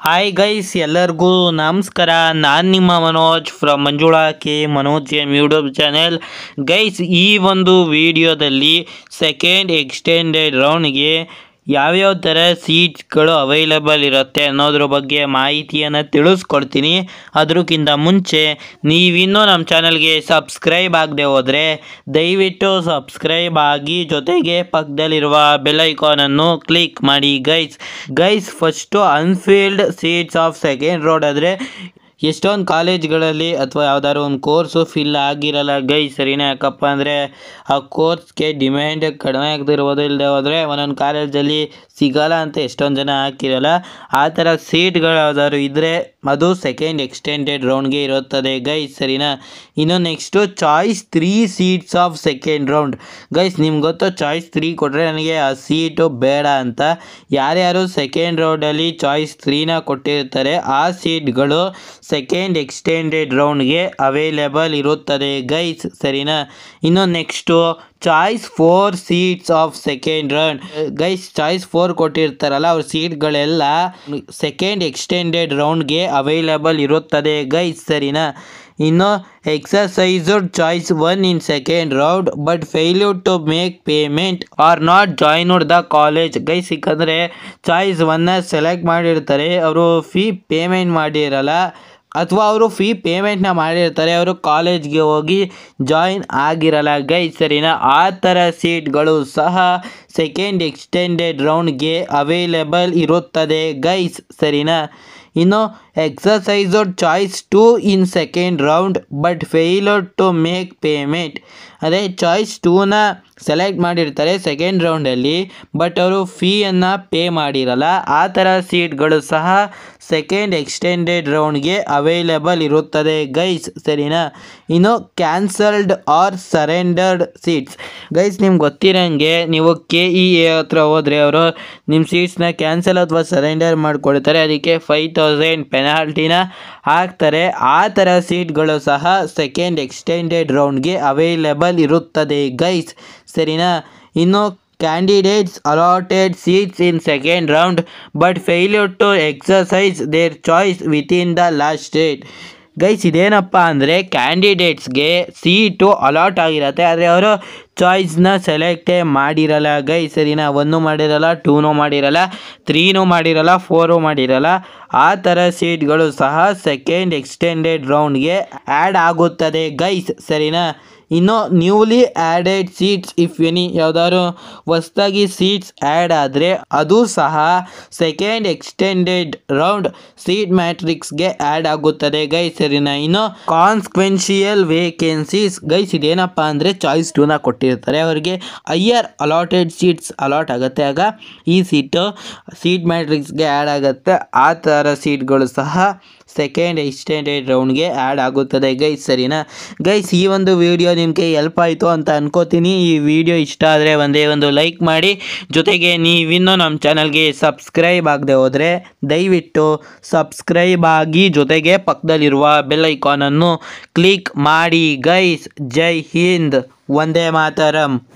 hi guys ಎಲ್ಲರಿಗೂ ನಮಸ್ಕಾರ ನಾನು ನಿಮ್ಮ Manoj from Manjula K Manoj M YouTube channel guys ಈ ಒಂದು ವಿಡಿಯೋದಲ್ಲಿ ಸೆಕೆಂಡ್ ಎಕ್ಸ್ಟೆಂಡೆಡ್ ರೌಂಡ್ಗೆ ಯಾವ್ಯಾವ ಥರ ಸೀಟ್ಸ್ಗಳು ಅವೈಲೇಬಲ್ ಇರುತ್ತೆ ಅನ್ನೋದ್ರ ಬಗ್ಗೆ ಮಾಹಿತಿಯನ್ನು ತಿಳಿಸ್ಕೊಡ್ತೀನಿ ಅದಕ್ಕಿಂತ ಮುಂಚೆ ನೀವಿನ್ನೂ ನಮ್ಮ ಚಾನಲ್ಗೆ ಸಬ್ಸ್ಕ್ರೈಬ್ ಆಗದೆ ಹೋದರೆ ದಯವಿಟ್ಟು ಸಬ್ಸ್ಕ್ರೈಬ್ ಆಗಿ ಜೊತೆಗೆ ಪಕ್ಕದಲ್ಲಿರುವ ಬೆಲ್ ಐಕಾನನ್ನು ಕ್ಲಿಕ್ ಮಾಡಿ guys guys first unfilled seats of second round ಆದರೆ ಎಷ್ಟೊಂದು ಕಾಲೇಜ್ಗಳಲ್ಲಿ ಅಥವಾ ಯಾವ್ದಾದ್ರು ಒಂದು ಕೋರ್ಸು ಫಿಲ್ ಆಗಿರಲ್ಲ ಗೈ ಸರಿನಾ ಯಾಕಪ್ಪ ಅಂದರೆ ಆ ಕೋರ್ಸ್ಗೆ ಡಿಮ್ಯಾಂಡ್ ಕಡಿಮೆ ಆಗ್ತಿರ್ಬೋದು ಇಲ್ಲದೆ ಹೋದರೆ ಒಂದೊಂದು ಕಾಲೇಜಲ್ಲಿ ಸಿಗಲ್ಲ ಅಂತ ಎಷ್ಟೊಂದು ಜನ ಹಾಕಿರಲ್ಲ ಆ ಥರ ಸೀಟ್ಗಳು ಯಾವ್ದಾದ್ರು ಇದ್ದರೆ ಅದು ಸೆಕೆಂಡ್ ಎಕ್ಸ್ಟೆಂಡೆಡ್ ರೌಂಡ್ಗೆ ಇರುತ್ತದೆ ಗೈಸ್ ಸರಿನಾ ಇನ್ನು next choice three seats of second round guys ನಿಮ್ಗೆ ಗೊತ್ತು ಚಾಯ್ಸ್ ತ್ರೀ ಕೊಟ್ಟರೆ ನನಗೆ ಆ ಸೀಟು ಬೇಡ ಅಂತ ಯಾರ್ಯಾರು ಸೆಕೆಂಡ್ ರೌಂಡಲ್ಲಿ ಚಾಯ್ಸ್ ತ್ರೀನ ಕೊಟ್ಟಿರ್ತಾರೆ ಆ ಸೀಟ್ಗಳು ಸೆಕೆಂಡ್ ಎಕ್ಸ್ಟೆಂಡೆಡ್ ರೌಂಡ್ಗೆ ಅವೈಲೇಬಲ್ ಇರುತ್ತದೆ ಗೈಸ್ ಸರಿನಾ ಇನ್ನು next choice four seats of second round guys choice four ಕೊಟ್ಟಿರ್ತಾರಲ್ಲ ಅವ್ರ ಸೀಟ್ಗಳೆಲ್ಲ ಸೆಕೆಂಡ್ ಎಕ್ಸ್ಟೆಂಡೆಡ್ ರೌಂಡ್ಗೆ ಅವೈಲೇಬಲ್ ಇರುತ್ತದೆ ಗೈಸ್ ಸರಿನಾ ಇನ್ನು exercise choice one in second round but failure to make payment or not joined the college guys ಸಿಕ್ಕಂದರೆ choice ಒನ್ನ select ಮಾಡಿರ್ತಾರೆ ಅವರು ಫೀ ಪೇಮೆಂಟ್ ಮಾಡಿರಲ್ಲ ಅಥವಾ ಅವರು ಫೀ ಪೇಮೆಂಟ್ನ ಮಾಡಿರ್ತಾರೆ ಅವರು ಕಾಲೇಜ್ಗೆ ಹೋಗಿ ಜಾಯಿನ್ ಆಗಿರಲ್ಲ ಗೈಸ್ ಸರಿನಾ ಆ ಥರ ಸೀಟ್ಗಳು ಸಹ ಸೆಕೆಂಡ್ ಎಕ್ಸ್ಟೆಂಡೆಡ್ ರೌಂಡ್ಗೆ ಅವೈಲೇಬಲ್ ಇರುತ್ತದೆ ಗೈಸ್ ಸರಿನಾ ಇನ್ನು exercise choice two in second round but failure to make payment ಅದೇ ಚಾಯ್ಸ್ ಟೂನ ಸೆಲೆಕ್ಟ್ ಮಾಡಿರ್ತಾರೆ ಸೆಕೆಂಡ್ ರೌಂಡಲ್ಲಿ ಬಟ್ ಅವರು ಫೀಯನ್ನು ಪೇ ಮಾಡಿರಲ್ಲ ಆ ಥರ ಸೀಟ್ಗಳು ಸಹ ಸೆಕೆಂಡ್ ಎಕ್ಸ್ಟೆಂಡೆಡ್ ರೌಂಡ್ಗೆ ಅವೈಲೇಬಲ್ ಇರುತ್ತದೆ ಗೈಸ್ ಸರಿನಾ ಇನ್ನು cancelled or surrendered seats guys ನಿಮ್ಗೆ ಗೊತ್ತಿರೋಂಗೆ ನೀವು ಕೆ ಇ ಎ ಹತ್ರ ಹೋದರೆ ಅವರು ನಿಮ್ಮ ಸೀಟ್ಸ್ನ ಕ್ಯಾನ್ಸಲ್ ಅಥವಾ ಸರೆಂಡರ್ ಮಾಡಿಕೊಡ್ತಾರೆ ಅದಕ್ಕೆ ಫೈವ್ ತೌಸಂಡ್ ಪೆನಾಲ್ಟಿನ ಹಾಕ್ತಾರೆ ಆ ಥರ ಸೀಟ್ಗಳು ಸಹ ಸೆಕೆಂಡ್ ಎಕ್ಸ್ಟೆಂಡೆಡ್ ರೌಂಡ್ಗೆ ಅವೈಲೇಬಲ್ ಇರುತ್ತದೆ ಗೈಸ್ ಸರಿನಾ ಇನ್ನು candidates allotted seats in second round but failure to exercise their choice within the last date guys ಇದೇನಪ್ಪ ಅಂದರೆ ಕ್ಯಾಂಡಿಡೇಟ್ಸ್ಗೆ ಸೀಟು ಅಲಾಟ್ ಆಗಿರತ್ತೆ ಆದರೆ ಅವರು ಚಾಯ್ಸ್ನ ಸೆಲೆಕ್ಟೇ ಮಾಡಿರಲ್ಲ ಗೈ ಸರಿನಾ ಒನ್ನು ಮಾಡಿರಲ್ಲ ಟೂನೂ ಮಾಡಿರಲ್ಲ ತ್ರೀನೂ ಮಾಡಿರಲ್ಲ ಫೋರು ಮಾಡಿರಲ್ಲ ಆ ಥರ ಸೀಟ್ಗಳು ಸಹ ಸೆಕೆಂಡ್ ಎಕ್ಸ್ಟೆಂಡೆಡ್ ರೌಂಡ್ಗೆ ಆ್ಯಡ್ ಆಗುತ್ತದೆ ಗೈಸ್ ಸರಿನಾ ಇನ್ನು newly added seats if any ಯಾವ್ದಾದ್ರು ಹೊಸ್ದಾಗಿ ಸೀಟ್ಸ್ ಆ್ಯಡ್ ಆದರೆ ಅದು ಸಹ ಸೆಕೆಂಡ್ ಎಕ್ಸ್ಟೆಂಡೆಡ್ ರೌಂಡ್ ಸೀಟ್ ಮ್ಯಾಟ್ರಿಕ್ಸ್ಗೆ ಆ್ಯಡ್ ಆಗುತ್ತದೆ ಗೈಸ್ ಸರಿನಾ ಇನ್ನು ಕಾನ್ಸ್ಕ್ವೆನ್ಷಿಯಲ್ ವೇಕೆನ್ಸೀಸ್ ಗೈಸ್ ಇದೇನಪ್ಪ ಅಂದರೆ ಚಾಯ್ಸ್ ಟೂನ ಕೊಟ್ಟಿರ್ತಾರೆ ಅವರಿಗೆ ಹೈಯರ್ ಅಲಾಟೆಡ್ ಸೀಟ್ಸ್ ಅಲಾಟ್ ಆಗುತ್ತೆ ಆಗ ಈ ಸೀಟು ಸೀಟ್ ಮ್ಯಾಟ್ರಿಕ್ಸ್ಗೆ ಆ್ಯಡ್ ಆಗುತ್ತೆ ಆ ಥರ ಸೀಟ್ಗಳು ಸಹ ಸೆಕೆಂಡ್ ಎಕ್ಸ್ಟೆಂಡೆಡ್ ರೌಂಡ್ಗೆ ಆ್ಯಡ್ ಆಗುತ್ತದೆ ಗೈಸ್ ಸರಿನಾ ಗೈಸ್ ಈ ಒಂದು ವಿಡಿಯೋ ನಿಮಗೆ ಹೆಲ್ಪ್ ಆಯಿತು ಅಂತ ಅನ್ಕೋತೀನಿ ಈ ವಿಡಿಯೋ ಇಷ್ಟ ಆದರೆ ಒಂದೇ ಒಂದು ಲೈಕ್ ಮಾಡಿ ಜೊತೆಗೆ ನೀವಿನ್ನೂ ನಮ್ಮ ಚಾನಲ್ಗೆ ಸಬ್ಸ್ಕ್ರೈಬ್ ಆಗದೆ ಹೋದರೆ ದಯವಿಟ್ಟು ಸಬ್ಸ್ಕ್ರೈಬ್ ಆಗಿ ಜೊತೆಗೆ ಪಕ್ಕದಲ್ಲಿರುವ ಬೆಲ್ ಐಕಾನನ್ನು ಕ್ಲಿಕ್ ಮಾಡಿ ಗೈಸ್ ಜೈ ಹಿಂದ್ ಒಂದೇ ಮಾತರಂ